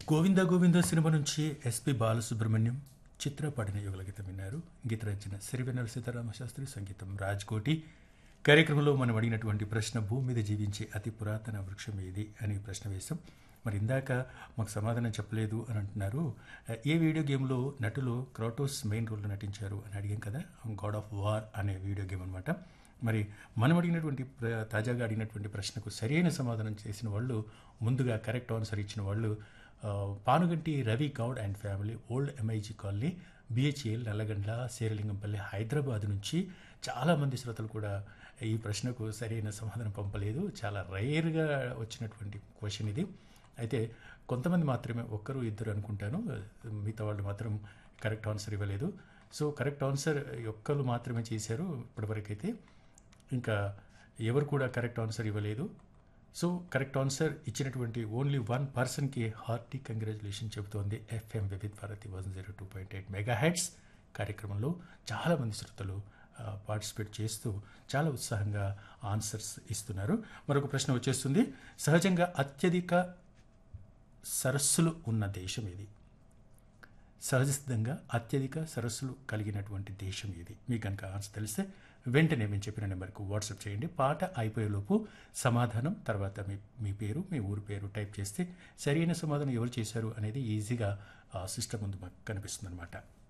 Govinda Govinda cinema నుంచి SP Balasubrahmanyam Chitra పాడిన యుగల గీతం విన్నారు గీత రచన సిరివెన్నెల సీతారామ శాస్త్రి సంగీతం రాజ్ కోటి కార్యక్రమంలో మనం అడిగినటువంటి ప్రశ్న భూమి మీద జీవించే అతి పురాతన వృక్షం ఏది అని ప్రశ్న వేశాం మరి ఇందాక మాకు సమాధానం చెప్పలేదు అని అంటున్నారు ఏ వీడియో గేమ్లో నటులు క్రోటోస్ మెయిన్ రోల్లో నటించారు అని అడిగాం కదా గాడ్ ఆఫ్ వార్ అనే వీడియో గేమ్ అనమాట మరి మనం అడిగినటువంటి ప్ర- తాజాగా అడిగినటువంటి ప్రశ్నకు సరైన సమాధానం చేసిన వాళ్ళు ముందుగా కరెక్ట్ ఆన్సర్ ఇచ్చిన వాళ్ళు ఆ, Panuganti Ravi Goud and family old MIG colony BHEL Nallagandla Serilingampally Hyderabad నుంచి చాలామంది శ్రోతలు కూడా ఈ ప్రశ్నకు సరైన సమాధానం పంపలేదు చాలా రేర్గా వచ్చినటువంటి క్వశ్చన్ ఇది అయితే కొంతమంది మాత్రమే ఒక్కరు ఇద్దరు అనుకుంటాను మిగతా వాళ్ళు మాత్రం కరెక్ట్ ఆన్సర్ ఇవ్వలేదు సో కరెక్ట్ ఆన్సర్ ఒక్కరు మాత్రమే చేశారు ఇప్పటివరకైతే ఇంకా ఎవరు కూడా కరెక్ట్ ఆన్సర్ ఇవ్వలేదు సో కరెక్ట్ ఆన్సర్ ఇచ్చినటువంటి ఓన్లీ వన్ పర్సన్కి హార్టీ కంగ్రాచులేషన్ చెబుతోంది FM Vividh Bharati one zero two point eight mega hertz కార్యక్రమంలో చాలామంది శ్రోతలు పార్టిసిపేట్ చేస్తూ చాలా ఉత్సాహంగా ఆన్సర్స్ ఇస్తున్నారు మరొక ప్రశ్న వచ్చేస్తుంది సహజంగా అత్యధిక సరస్సులు ఉన్న దేశం ఇది సహజ సిద్ధంగా అత్యధిక సరస్సులు కలిగినటువంటి దేశం ఇది మీకు కనుక ఆన్సర్ తెలిస్తే వెంటనే మేము చెప్పిన నెంబర్కు వాట్సాప్ చేయండి పాట అయిపోయేలోపు సమాధానం తర్వాత మీ మీ పేరు మీ ఊరు పేరు టైప్ చేస్తే సరైన సమాధానం ఎవరు చేశారు అనేది ఈజీగా సిస్టమ్ ముందు మాకు కనిపిస్తుంది అనమాట